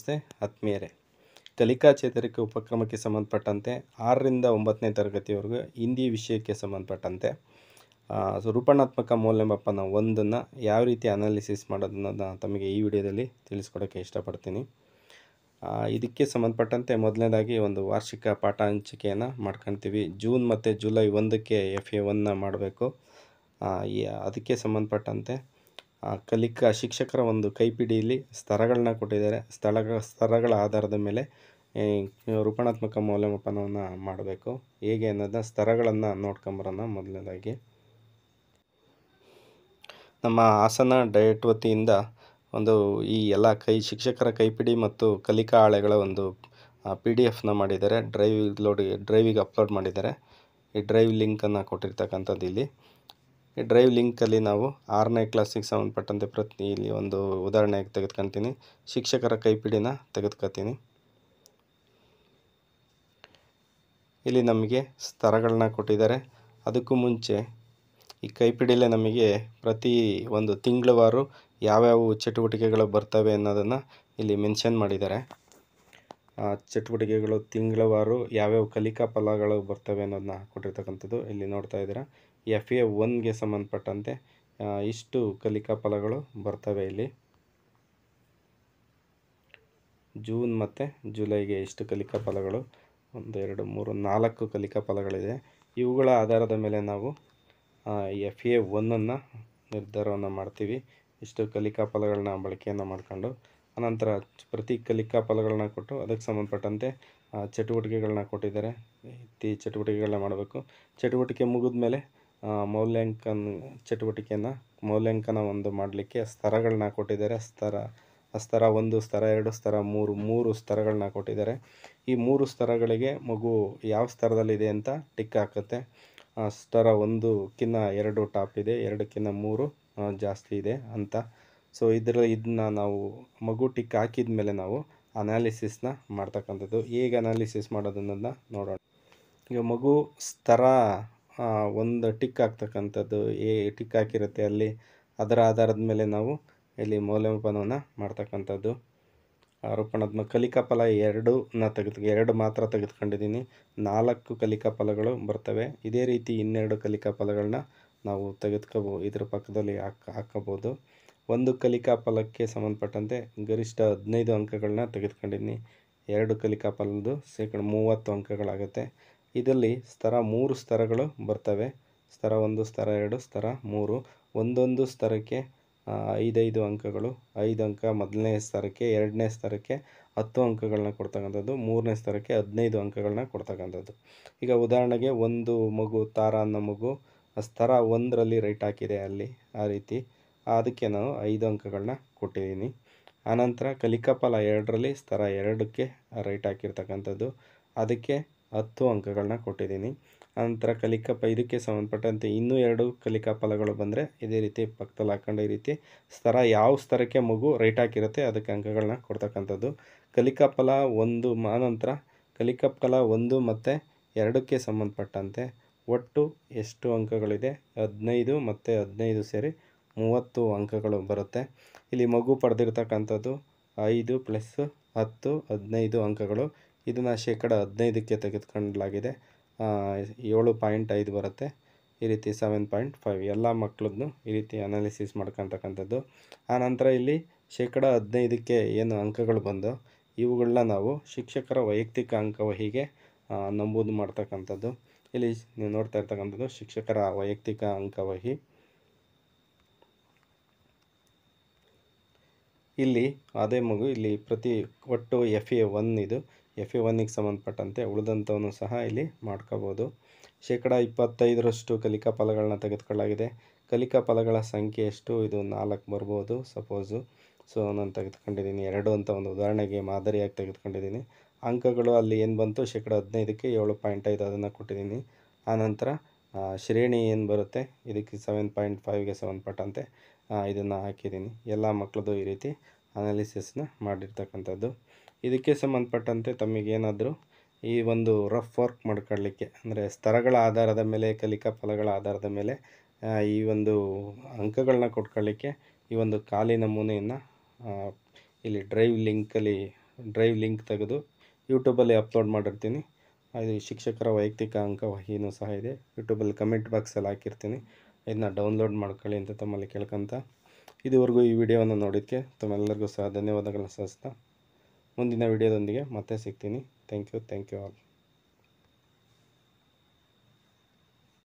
ನಮಸ್ತೆ ಆತ್ಮೀಯರೇ ಕಲಿಕಾ ಚೇತರಿಕೆ ಉಪಕ್ರಮಕ್ಕೆ ಸಂಬಂಧಪಟ್ಟಂತೆ ಆರರಿಂದ ಒಂಬತ್ತನೇ ತರಗತಿವರೆಗೂ ಹಿಂದಿ ವಿಷಯಕ್ಕೆ ಸಂಬಂಧಪಟ್ಟಂತೆ ಆ, ಸೊ ರೂಪಣಾತ್ಮಕ ಮೌಲ್ಯಮಾಪನ ಒಂದನ್ನು ಯಾವ ರೀತಿ ಅನಾಲಿಸಿಸ್ ಮಾಡೋದನ್ನ ತಮಗೆ ಈ ವಿಡಿಯೋದಲ್ಲಿ ತಿಳಿಸ್ಕೊಡೋಕ್ಕೆ ಇಷ್ಟಪಡ್ತೀನಿ ಆ, ಇದಕ್ಕೆ ಸಂಬಂಧಪಟ್ಟಂತೆ ಮೊದಲನೇದಾಗಿ ಒಂದು ವಾರ್ಷಿಕ ಪಾಠ ಹಂಚಿಕೆಯನ್ನು ಮಾಡ್ಕೊಳ್ತೀವಿ ಜೂನ್ ಮತ್ತು ಜುಲೈ ಒಂದಕ್ಕೆ ಎಫ್ ಎ ಒನ್ನ ಮಾಡಬೇಕು ಅದಕ್ಕೆ ಸಂಬಂಧಪಟ್ಟಂತೆ ಆ, ಕಲಿಕಾ ಶಿಕ್ಷಕರ ಒಂದು ಕೈಪಿಡಿಯಲ್ಲಿ ಸ್ತರಗಳನ್ನ ಕೊಟ್ಟಿದ್ದಾರೆ ಸ್ಥಳ ಸ್ತರಗಳ ಆಧಾರದ ಮೇಲೆ ಈ ರೂಪಣಾತ್ಮಕ ಮೌಲ್ಯಮಾಪನವನ್ನು ಮಾಡಬೇಕು ಹೇಗೆ ಅನ್ನೋದನ್ನ ಸ್ತರಗಳನ್ನು ನೋಡ್ಕೊಂಬರೋಣ ಮೊದಲನೇದಾಗಿ ನಮ್ಮ ಹಾಸನ ಡಯಟ್ ವತಿಯಿಂದ ಒಂದು ಈ ಎಲ್ಲ ಕೈ ಶಿಕ್ಷಕರ ಕೈಪಿಡಿ ಮತ್ತು ಕಲಿಕಾ ಹಾಳೆಗಳ ಒಂದು ಪಿ ಡಿ ಎಫ್ನ ಮಾಡಿದ್ದಾರೆ ಡ್ರೈವ್ ಲೋಡ್ ಡ್ರೈವಿಗೆ ಅಪ್ಲೋಡ್ ಮಾಡಿದ್ದಾರೆ ಈ ಡ್ರೈವ್ ಲಿಂಕನ್ನು ಕೊಟ್ಟಿರ್ತಕ್ಕಂಥದ್ದು ಇಲ್ಲಿ ಈ ಡ್ರೈವ್ ಲಿಂಕಲ್ಲಿ ನಾವು ಆರನೇ ಕ್ಲಾಸಿಗೆ ಸಂಬಂಧಪಟ್ಟಂತೆ ಪ್ರತಿ ಇಲ್ಲಿ ಒಂದು ಉದಾಹರಣೆಗೆ ತೆಗೆದುಕೊಳ್ತೀನಿ ಶಿಕ್ಷಕರ ಕೈಪಿಡಿನ ತೆಗೆದುಕೊತೀನಿ ಇಲ್ಲಿ ನಮಗೆ ಸ್ತರಗಳನ್ನ ಕೊಟ್ಟಿದ್ದಾರೆ ಅದಕ್ಕೂ ಮುಂಚೆ ಈ ಕೈಪಿಡಿಯಲ್ಲೇ ನಮಗೆ ಪ್ರತಿ ಒಂದು ತಿಂಗಳವಾರು ಯಾವ್ಯಾವ ಚಟುವಟಿಕೆಗಳು ಬರ್ತವೆ ಅನ್ನೋದನ್ನು ಇಲ್ಲಿ ಮೆನ್ಷನ್ ಮಾಡಿದ್ದಾರೆ ಆ ಚಟುವಟಿಕೆಗಳು ತಿಂಗಳವಾರು ಯಾವ್ಯಾವ ಕಲಿಕಾ ಫಲಗಳು ಬರ್ತವೆ ಅನ್ನೋದನ್ನ ಕೊಟ್ಟಿರ್ತಕ್ಕಂಥದ್ದು ಇಲ್ಲಿ ನೋಡ್ತಾ ಇದ್ದೀರಾ ಎಫ್ ಎ ಒನ್ಗೆ ಸಂಬಂಧಪಟ್ಟಂತೆ ಆ, ಇಷ್ಟು ಕಲಿಕಾ ಫಲಗಳು ಬರ್ತವೆ ಇಲ್ಲಿ ಜೂನ್ ಮತ್ತು ಜುಲೈಗೆ ಇಷ್ಟು ಕಲಿಕಾ ಫಲಗಳು ಒಂದು ಎರಡು ಮೂರು ನಾಲ್ಕು ಕಲಿಕಾ ಫಲಗಳಿದೆ ಇವುಗಳ ಆಧಾರದ ಮೇಲೆ ನಾವು ಎಫ್ ಎ ಒನ್ನನ್ನು ನಿರ್ಧಾರವನ್ನು ಮಾಡ್ತೀವಿ ಇಷ್ಟು ಕಲಿಕಾ ಫಲಗಳನ್ನ ಬಳಕೆಯನ್ನು ಮಾಡಿಕೊಂಡು ಅನಂತರ ಪ್ರತಿ ಕಲಿಕಾ ಫಲಗಳನ್ನ ಕೊಟ್ಟು ಅದಕ್ಕೆ ಸಂಬಂಧಪಟ್ಟಂತೆ ಆ, ಚಟುವಟಿಕೆಗಳನ್ನ ಕೊಟ್ಟಿದ್ದಾರೆ ಈ ಚಟುವಟಿಕೆಗಳನ್ನ ಮಾಡಬೇಕು ಚಟುವಟಿಕೆ ಮುಗಿದ ಮೇಲೆ ಮೌಲ್ಯಾಂಕನ ಚಟುವಟಿಕೆಯನ್ನು ಮೌಲ್ಯಾಂಕನ ಒಂದು ಮಾಡಲಿಕ್ಕೆ ಸ್ತರಗಳನ್ನ ಕೊಟ್ಟಿದ್ದಾರೆ ಸ್ತರ ಸ್ತರ ಒಂದು ಸ್ತರ ಎರಡು ಸ್ತರ ಮೂರು ಮೂರು ಸ್ತರಗಳನ್ನ ಕೊಟ್ಟಿದ್ದಾರೆ ಈ ಮೂರು ಸ್ತರಗಳಿಗೆ ಮಗು ಯಾವ ಸ್ತರದಲ್ಲಿದೆ ಅಂತ ಟಿಕ್ ಹಾಕುತ್ತೆ ಆ, ಸ್ತರ ಒಂದಕ್ಕಿಂತ ಎರಡು ಟಾಪ್ ಇದೆ ಎರಡಕ್ಕಿಂತ ಮೂರು ಆ, ಜಾಸ್ತಿ ಇದೆ ಅಂತ ಸೊ ಇದರ ಇದನ್ನ ನಾವು ಮಗು ಟಿಕ್ ಹಾಕಿದ ಮೇಲೆ ನಾವು ಅನಾಲಿಸಿಸ್ನ ಮಾಡ್ತಕ್ಕಂಥದ್ದು ಹೇಗೆ ಅನಾಲಿಸಿಸ್ ಮಾಡೋದನ್ನ ನೋಡೋಣ ಈಗ ಮಗು ಸ್ತರ ಆ, ಒಂದು ಟಿಕ್ ಹಾಕ್ತಕ್ಕಂಥದ್ದು ಏ ಟಿಕ್ ಹಾಕಿರುತ್ತೆ ಅಲ್ಲಿ ಅದರ ಆಧಾರದ ಮೇಲೆ ನಾವು ಇಲ್ಲಿ ಮೌಲ್ಯಮಾಪನವನ್ನು ಮಾಡ್ತಕ್ಕಂಥದ್ದು ಆರೋಪಣಾತ್ಮಕ ಕಲಿಕಾ ಫಲ ಎರಡು ನ ತೆಗೆದು ಎರಡು ಮಾತ್ರ ತೆಗೆದುಕೊಂಡಿದ್ದೀನಿ ನಾಲ್ಕು ಕಲಿಕಾ ಫಲಗಳು ಬರ್ತವೆ ಇದೇ ರೀತಿ ಇನ್ನೆರಡು ಕಲಿಕಾ ಫಲಗಳನ್ನ ನಾವು ತೆಗೆದುಕೋಬೋ ಇದ್ರ ಪಕ್ಕದಲ್ಲಿ ಹಾಕ್ ಹಾಕೋಬೋದು ಒಂದು ಕಲಿಕಾ ಫಲಕ್ಕೆ ಸಂಬಂಧಪಟ್ಟಂತೆ ಗರಿಷ್ಠ ಹದಿನೈದು ಅಂಕಗಳನ್ನ ತೆಗೆದುಕೊಂಡಿದ್ದೀನಿ ಎರಡು ಕಲಿಕಾ ಫಲದ್ದು ಶೇಕಡ ಮೂವತ್ತು ಅಂಕಗಳಾಗುತ್ತೆ ಇದರಲ್ಲಿ ಸ್ತರ ಮೂರು ಸ್ತರಗಳು ಬರ್ತವೆ ಸ್ತರ ಒಂದು ಸ್ತರ ಎರಡು ಸ್ತರ ಮೂರು ಒಂದೊಂದು ಸ್ತರಕ್ಕೆ ಆ, ಐದೈದು ಅಂಕಗಳು ಐದು ಅಂಕ ಮೊದಲನೇ ಸ್ತರಕ್ಕೆ ಎರಡನೇ ಸ್ತರಕ್ಕೆ ಹತ್ತು ಅಂಕಗಳನ್ನ ಕೊಡ್ತಕ್ಕಂಥದ್ದು ಮೂರನೇ ಸ್ತರಕ್ಕೆ ಹದಿನೈದು ಅಂಕಗಳನ್ನ ಕೊಡ್ತಕ್ಕಂಥದ್ದು ಈಗ ಉದಾಹರಣೆಗೆ ಒಂದು ಮಗು ತಾರ ಅನ್ನೋ ಮಗು ಸ್ತರ ಒಂದರಲ್ಲಿ ರೈಟ್ ಹಾಕಿದೆ ಅಲ್ಲಿ ಆ ರೀತಿ ಅದಕ್ಕೆ ನಾನು ಐದು ಅಂಕಗಳನ್ನ ಕೊಟ್ಟಿದ್ದೀನಿ ಆನಂತರ ಕಲಿಕಾ ಫಲ ಎರಡರಲ್ಲಿ ಸ್ತರ ಎರಡಕ್ಕೆ ರೈಟ್ ಹಾಕಿರ್ತಕ್ಕಂಥದ್ದು ಅದಕ್ಕೆ ಹತ್ತು ಅಂಕಗಳನ್ನ ಕೊಟ್ಟಿದ್ದೀನಿ ಆನಂತರ ಕಲಿಕಾ ಪ ಇದಕ್ಕೆ ಸಂಬಂಧಪಟ್ಟಂತೆ ಇನ್ನೂ ಎರಡು ಕಲಿಕಾ ಫಲಗಳು ಬಂದರೆ ಇದೇ ರೀತಿ ಪಕ್ಕದಲ್ಲಿ ಹಾಕೊಂಡು ಈ ರೀತಿ ಸ್ತರ ಯಾವ ಸ್ತರಕ್ಕೆ ಮಗು ರೈಟ್ ಹಾಕಿರುತ್ತೆ ಅದಕ್ಕೆ ಅಂಕಗಳನ್ನ ಕೊಡ್ತಕ್ಕಂಥದ್ದು ಕಲಿಕಾ ಫಲ ಒಂದು ಮ- ಆನಂತರ ಕಲಿಕಾ ಫಲ ಒಂದು ಮತ್ತು ಎರಡಕ್ಕೆ ಸಂಬಂಧಪಟ್ಟಂತೆ ಒಟ್ಟು ಎಷ್ಟು ಅಂಕಗಳಿದೆ ಹದಿನೈದು ಮತ್ತು ಹದಿನೈದು ಸೇರಿ ಮೂವತ್ತು ಅಂಕಗಳು ಬರುತ್ತೆ ಇಲ್ಲಿ ಮಗು ಪಡೆದಿರ್ತಕ್ಕಂಥದ್ದು ಐದು ಪ್ಲಸ್ ಹತ್ತು ಹದಿನೈದು ಅಂಕಗಳು ಇದನ್ನು ಶೇಕಡ ಹದಿನೈದಕ್ಕೆ ತೆಗೆದುಕೊಳ್ಳಲಾಗಿದೆ ಆ, ಏಳು ಪಾಯಿಂಟ್ ಐದು ಬರುತ್ತೆ ಈ ರೀತಿ ಸೆವೆನ್ ಪಾಯಿಂಟ್ ಫೈವ್ ಎಲ್ಲ ಮಕ್ಳದ್ದು ಈ ರೀತಿ ಅನಾಲಿಸಿಸ್ ಮಾಡ್ಕೊತಕ್ಕಂಥದ್ದು ಆನಂತರ ಇಲ್ಲಿ ಶೇಕಡ ಹದಿನೈದಕ್ಕೆ ಏನು ಅಂಕಗಳು ಬಂದೋ ಇವುಗಳನ್ನ ನಾವು ಶಿಕ್ಷಕರ ವೈಯಕ್ತಿಕ ಅಂಕವಹಿಗೆ ಆ, ನಮೂದು ಮಾಡ್ತಕ್ಕಂಥದ್ದು ಇಲ್ಲಿ ನೀವು ನೋಡ್ತಾ ಇರ್ತಕ್ಕಂಥದ್ದು ಶಿಕ್ಷಕರ ವೈಯಕ್ತಿಕ ಅಂಕವಹಿ ಇಲ್ಲಿ ಅದೇ ಮಗು ಇಲ್ಲಿ ಪ್ರತಿ ಒಟ್ಟು ಎಫ್ ಎ ಒನ್ ಇದು ಎಫ್ ಎ ಒನ್ನಿಗೆ ಸಂಬಂಧಪಟ್ಟಂತೆ ಉಳಿದಂಥವನ್ನು ಸಹ ಇಲ್ಲಿ ಮಾಡ್ಕೋಬೋದು ಶೇಕಡ ಇಪ್ಪತ್ತೈದರಷ್ಟು ಕಲಿಕಾ ಫಲಗಳನ್ನ ತೆಗೆದುಕೊಳ್ಳಲಾಗಿದೆ ಕಲಿಕಾ ಫಲಗಳ ಸಂಖ್ಯೆ ಎಷ್ಟು ಇದು ನಾಲ್ಕು ಬರ್ಬೋದು ಸಪೋಸು ಸೊ ನಾನು ತೆಗೆದುಕೊಂಡಿದ್ದೀನಿ ಎರಡು ಅಂತ ಒಂದು ಉದಾಹರಣೆಗೆ ಮಾದರಿಯಾಗಿ ತೆಗೆದುಕೊಂಡಿದ್ದೀನಿ ಅಂಕಗಳು ಅಲ್ಲಿ ಏನು ಬಂತು ಶೇಕಡ ಹದಿನೈದಕ್ಕೆ ಏಳು ಪಾಯಿಂಟ್ ಐದು ಅದನ್ನು ಕೊಟ್ಟಿದ್ದೀನಿ ಆನಂತರ ಆ, ಶ್ರೇಣಿ ಏನು ಬರುತ್ತೆ ಇದಕ್ಕೆ ಸೆವೆನ್ ಪಾಯಿಂಟ್ ಫೈವ್ಗೆ ಸಂಬಂಧಪಟ್ಟಂತೆ ಇದನ್ನು ಹಾಕಿದ್ದೀನಿ ಎಲ್ಲ ಮಕ್ಕಳದು ಈ ರೀತಿ ಅನಾಲಿಸಿಸ್ನ ಮಾಡಿರ್ತಕ್ಕಂಥದ್ದು ಇದಕ್ಕೆ ಸಂಬಂಧಪಟ್ಟಂತೆ ತಮಗೇನಾದರೂ ಈ ಒಂದು ರಫ್ ವರ್ಕ್ ಮಾಡ್ಕೊಳ್ಳಿಕ್ಕೆ ಅಂದರೆ ಸ್ತರಗಳ ಆಧಾರದ ಮೇಲೆ ಕಲಿಕಾ ಫಲಗಳ ಆಧಾರದ ಮೇಲೆ ಆ, ಈ ಒಂದು ಅಂಕಗಳನ್ನ ಕೊಟ್ಕೊಳ್ಳಿಕ್ಕೆ ಈ ಒಂದು ಖಾಲಿ ನಮೂನೆಯನ್ನು ಇಲ್ಲಿ ಡ್ರೈವ್ ಲಿಂಕಲ್ಲಿ ಡ್ರೈವ್ ಲಿಂಕ್ ತೆಗೆದು ಯೂಟ್ಯೂಬಲ್ಲಿ ಅಪ್ಲೋಡ್ ಮಾಡಿರ್ತೀನಿ ಅದು ಶಿಕ್ಷಕರ ವೈಯಕ್ತಿಕ ಅಂಕವಾಹಿನೂ ಸಹ ಇದೆ ಯೂಟ್ಯೂಬಲ್ಲಿ ಕಮೆಂಟ್ ಬಾಕ್ಸಲ್ಲಿ ಹಾಕಿರ್ತೀನಿ ಇದನ್ನ ಡೌನ್ಲೋಡ್ ಮಾಡ್ಕೊಳ್ಳಿ ಅಂತ ತಮ್ಮಲ್ಲಿ ಕೇಳ್ಕೊಂತ ಇದುವರೆಗೂ ಈ ವಿಡಿಯೋವನ್ನು ನೋಡೋದಕ್ಕೆ ತಮ್ಮೆಲ್ಲರಿಗೂ ಸಹ ಧನ್ಯವಾದಗಳನ್ನ ಸಲ್ಲಿಸ್ತಾ ಮುಂದಿನ ವಿಡಿಯೋದೊಂದಿಗೆ ಮತ್ತೆ ಸಿಗ್ತೀನಿ thank you thank you all